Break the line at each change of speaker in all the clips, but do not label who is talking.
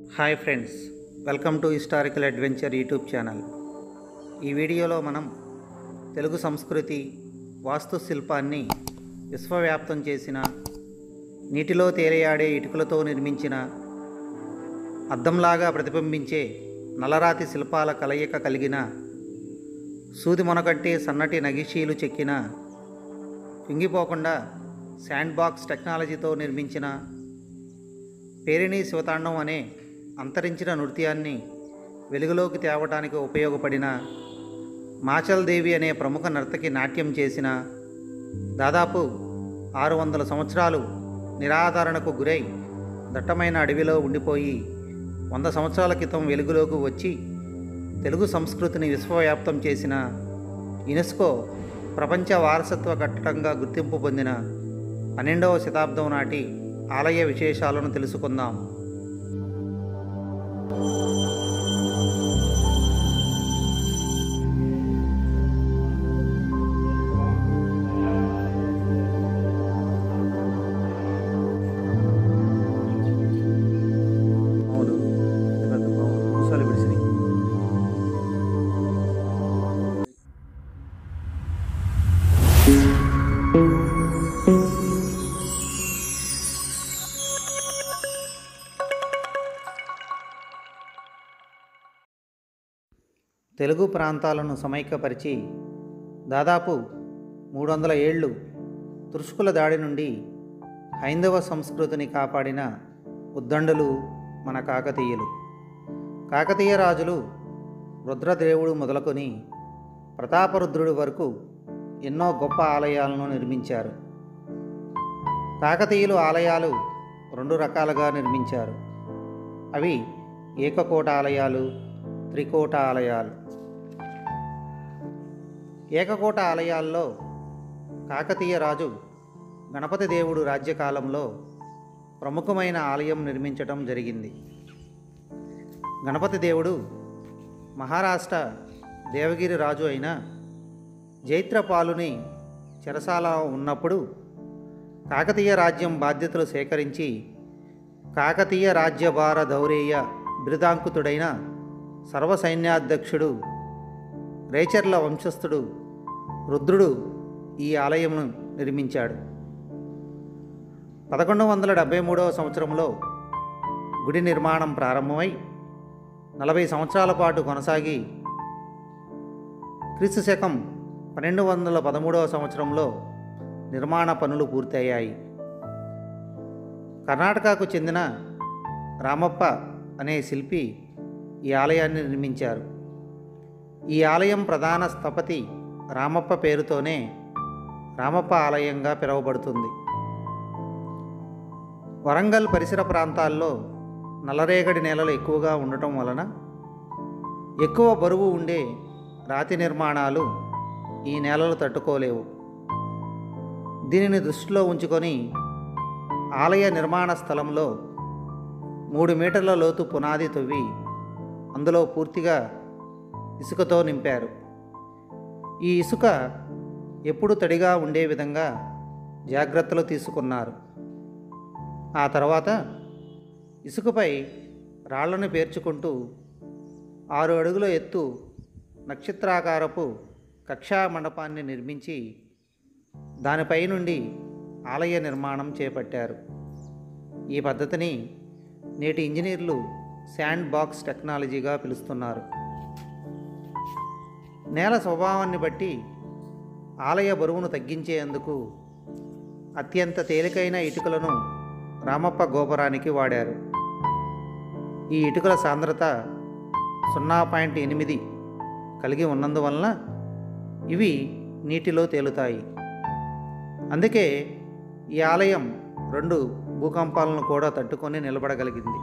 hi friends welcome to historical adventure YouTube channel ఈ వీడియోలో మనం తెలుగు సంస్కృతి వాస్తుశిల్పాన్ని విశ్వవ్యాప్తం చేసిన నీటిలో తేలియాడే ఇటుకలతో నిర్మించిన అద్దంలాగా ప్రతిబింబించే నల్లరాతి శిల్పాల కలయిక కలిగిన సూది మొనగట్టి సన్నటి నగిషీలు చెక్కిన కుంగిపోకుండా శాండ్ బాక్స్ టెక్నాలజీతో నిర్మించిన పేరిణి శివతాండం అనే అంతరించిన నృత్యాన్ని వెలుగులోకి తేవటానికి ఉపయోగపడిన మాచల్ దేవి అనే ప్రముఖ నర్తకి నాట్యం చేసిన దాదాపు ఆరు వందల సంవత్సరాలు నిరాధారణకు గురై దట్టమైన అడవిలో ఉండిపోయి వంద సంవత్సరాల క్రితం వెలుగులోకి వచ్చి తెలుగు సంస్కృతిని విశ్వవ్యాప్తం చేసిన యునెస్కో ప్రపంచ వారసత్వ కట్టడంగా గుర్తింపు పొందిన పన్నెండవ శతాబ్దం నాటి ఆలయ విశేషాలను తెలుసుకుందాం తెలుగు ప్రాంతాలను సమైక్యపరిచి దాదాపు మూడు వందల ఏళ్ళు తురుష్కుల దాడి నుండి హైందవ సంస్కృతిని కాపాడిన ఉద్దండులు మన కాకతీయులు కాకతీయ రాజులు రుద్రదేవుడు మొదలుకొని ప్రతాపరుద్రుడి వరకు ఎన్నో గొప్ప ఆలయాలను నిర్మించారు కాకతీయులు ఆలయాలు రెండు రకాలుగా నిర్మించారు అవి ఏకకోట ఆలయాలు త్రికోట ఆలయాలు ఏకకోట ఆలయాల్లో కాకతీయ రాజు గణపతి దేవుడు రాజ్యకాలంలో ప్రముఖమైన ఆలయం నిర్మించటం జరిగింది గణపతి దేవుడు మహారాష్ట్ర దేవగిరి రాజు అయిన జైత్రపాలుని చెరసాల ఉన్నప్పుడు కాకతీయ రాజ్యం బాధ్యతలు సేకరించి కాకతీయ రాజ్యభార ధౌరేయ బిరుదాంకుతుడైన సర్వసైన్యాధ్యక్షుడు రేచర్ల వంశస్థుడు రుద్రుడు ఈ ఆలయమును నిర్మించాడు పదకొండు వందల డెబ్భై మూడవ సంవత్సరంలో గుడి నిర్మాణం ప్రారంభమై నలభై సంవత్సరాల పాటు కొనసాగి క్రీస్తు శకం పన్నెండు వందల పదమూడవ సంవత్సరంలో నిర్మాణ పనులు పూర్తయ్యాయి కర్ణాటకకు చెందిన రామప్ప అనే శిల్పి ఈ ఆలయాన్ని నిర్మించారు ఈ ఆలయం ప్రధాన స్థపతి రామప్ప పేరుతోనే రామప్ప ఆలయంగా పిలువబడుతుంది వరంగల్ పరిసర ప్రాంతాల్లో నల్లరేగడి నేలలు ఎక్కువగా ఉండటం వలన ఎక్కువ బరువు ఉండే రాతి నిర్మాణాలు ఈ నేలలు తట్టుకోలేవు దీనిని దృష్టిలో ఉంచుకొని ఆలయ నిర్మాణ స్థలంలో మూడు మీటర్ల లోతు పునాది తవ్వి అందులో పూర్తిగా ఇసుకతో నింపారు ఈ ఇసుక ఎప్పుడు తడిగా ఉండే విధంగా జాగ్రత్తలు తీసుకున్నారు ఆ తర్వాత ఇసుకపై రాళ్లను పేర్చుకుంటూ ఆరు అడుగుల ఎత్తు నక్షత్రాకారపు కక్షా మండపాన్ని నిర్మించి దానిపై నుండి ఆలయ నిర్మాణం చేపట్టారు ఈ పద్ధతిని నేటి ఇంజనీర్లు శాండ్ బాక్స్ టెక్నాలజీగా పిలుస్తున్నారు నేల స్వభావాన్ని బట్టి ఆలయ బరువును తగ్గించేందుకు అత్యంత తేలికైన ఇటుకలను రామప్ప గోపురానికి వాడారు ఈ ఇటుకల సాంద్రత సున్నా పాయింట్ ఎనిమిది కలిగి ఉన్నందువలన ఇవి నీటిలో తేలుతాయి అందుకే ఈ ఆలయం రెండు భూకంపాలను కూడా తట్టుకొని నిలబడగలిగింది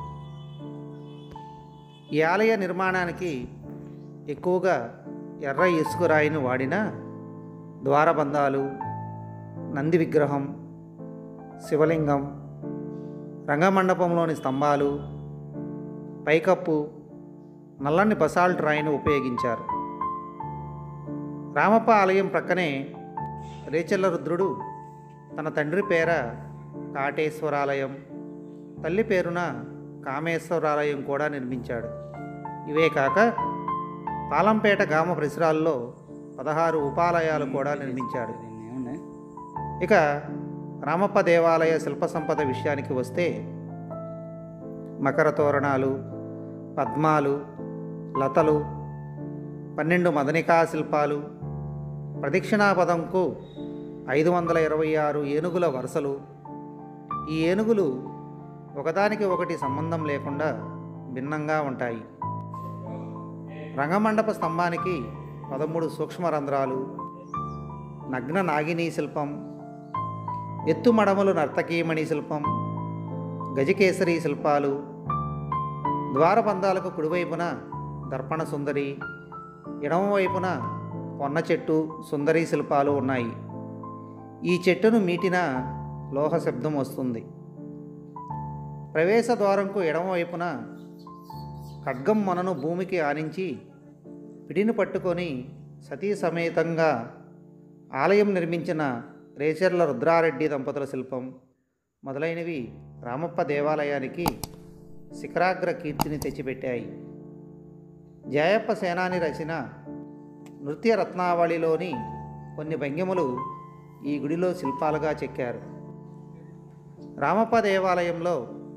ఈ ఆలయ నిర్మాణానికి ఎక్కువగా ఎర్ర ఇసుక రాయిని వాడిన ద్వారబంధాలు నంది విగ్రహం శివలింగం రంగమండపంలోని స్తంభాలు పైకప్పు నల్లని బసాల్ట్ రాయిని ఉపయోగించారు రామప్ప ఆలయం ప్రక్కనే రేచల్ల రుద్రుడు తన తండ్రి పేర కాటేశ్వరాలయం తల్లి పేరున కామేశ్వరాలయం కూడా నిర్మించాడు ఇవే కాక పాలంపేట గ్రామ పరిసరాల్లో పదహారు ఉపాలయాలు కూడా నిర్మించాడు
ఏమున్నాయి
ఇక రామప్ప దేవాలయ శిల్ప సంపద విషయానికి వస్తే మకర తోరణాలు పద్మాలు లతలు పన్నెండు మదనికా శిల్పాలు ప్రదక్షిణాపదంకు ఐదు వందల ఇరవై ఆరు ఏనుగుల వరుసలు ఈ ఏనుగులు ఒకదానికి ఒకటి సంబంధం లేకుండా భిన్నంగా ఉంటాయి రంగమండప స్తంభానికి పదమూడు సూక్ష్మ రంధ్రాలు నగ్న నాగిని శిల్పం ఎత్తుమడములు నర్తకీమణి శిల్పం గజకేసరి శిల్పాలు ద్వారబంధాలకు కుడివైపున దర్పణ సుందరి ఎడమవైపున పొన్న చెట్టు సుందరి శిల్పాలు ఉన్నాయి ఈ చెట్టును మీటిన లోహ శబ్దం వస్తుంది ప్రవేశ ద్వారంకు ఎడమవైపున ఖడ్గం మనను భూమికి ఆనించి పిడిని పట్టుకొని సతీ సమేతంగా ఆలయం నిర్మించిన రేచర్ల రుద్రారెడ్డి దంపతుల శిల్పం మొదలైనవి రామప్ప దేవాలయానికి శిఖరాగ్ర కీర్తిని తెచ్చిపెట్టాయి జయప్ప సేనాని రచన నృత్య రత్నావళిలోని కొన్ని భంగిమలు ఈ గుడిలో శిల్పాలుగా చెక్కారు రామప్ప దేవాలయంలో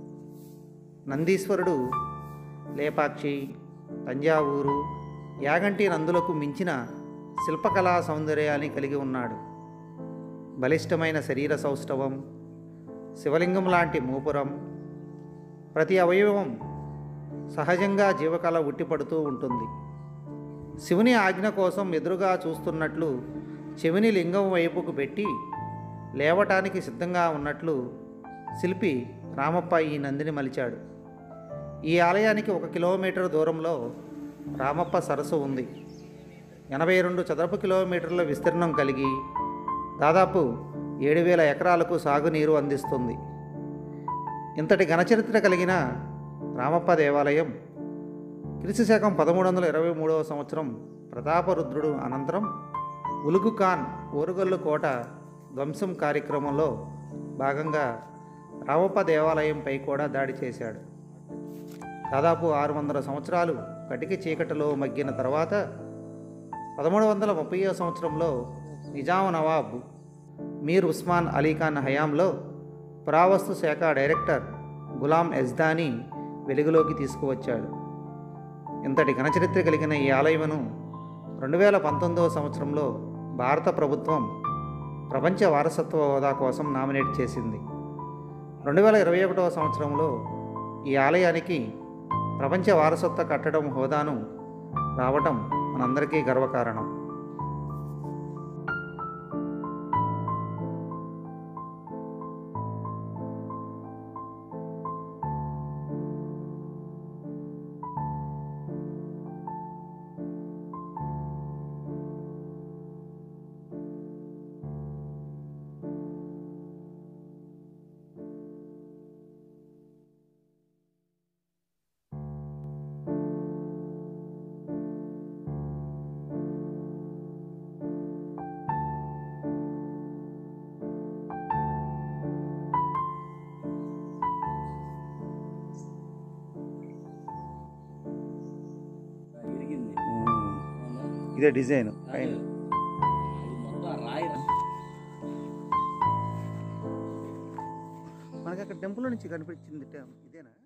నందీశ్వరుడు లేపాక్షి తంజావూరు యాగంటి నందులకు మించిన శిల్పకళా సౌందర్యాన్ని కలిగి ఉన్నాడు బలిష్టమైన శరీర సౌష్ఠవం శివలింగం లాంటి మూపురం ప్రతి అవయవం సహజంగా జీవకళ ఉట్టిపడుతూ ఉంటుంది శివుని ఆజ్ఞ కోసం ఎదురుగా చూస్తున్నట్లు చెవిని లింగం వైపుకు పెట్టి లేవటానికి సిద్ధంగా ఉన్నట్లు శిల్పి రామప్ప ఈ నందిని మలిచాడు ఈ ఆలయానికి ఒక కిలోమీటర్ దూరంలో రామప్ప సరస్సు ఉంది ఎనభై రెండు చదరపు కిలోమీటర్ల విస్తీర్ణం కలిగి దాదాపు ఏడు వేల ఎకరాలకు సాగునీరు అందిస్తుంది ఇంతటి ఘనచరిత్ర కలిగిన రామప్ప దేవాలయం క్రీస్తు శకం పదమూడు వందల ఇరవై మూడవ సంవత్సరం ప్రతాపరుద్రుడు అనంతరం ఉలుగు ఖాన్ ఓరుగల్లు కోట ధ్వంసం కార్యక్రమంలో భాగంగా రామప్ప దేవాలయంపై కూడా దాడి చేశాడు దాదాపు ఆరు వందల సంవత్సరాలు కటిక చీకటిలో మగ్గిన తర్వాత పదమూడు వందల ముప్పై సంవత్సరంలో నిజాం నవాబ్ మీర్ ఉస్మాన్ అలీఖాన్ హయాంలో పురావస్తు శాఖ డైరెక్టర్ గులాం ఎజ్దాని వెలుగులోకి తీసుకువచ్చాడు ఇంతటి ఘనచరిత్ర కలిగిన ఈ ఆలయమును రెండు వేల పంతొమ్మిదవ సంవత్సరంలో భారత ప్రభుత్వం ప్రపంచ వారసత్వ హోదా కోసం నామినేట్ చేసింది రెండు వేల ఇరవై ఒకటవ సంవత్సరంలో ఈ ఆలయానికి ప్రపంచ వారసత్వ కట్టడం హోదాను రావటం మనందరికీ గర్వకారణం
ఇరిగింది
ఇదే డిజైన్
అది మొత్తం ఆ రాయి
మనకి అక్కడ టెంపుల్ నుంచి కనిపించింది ఇదేనా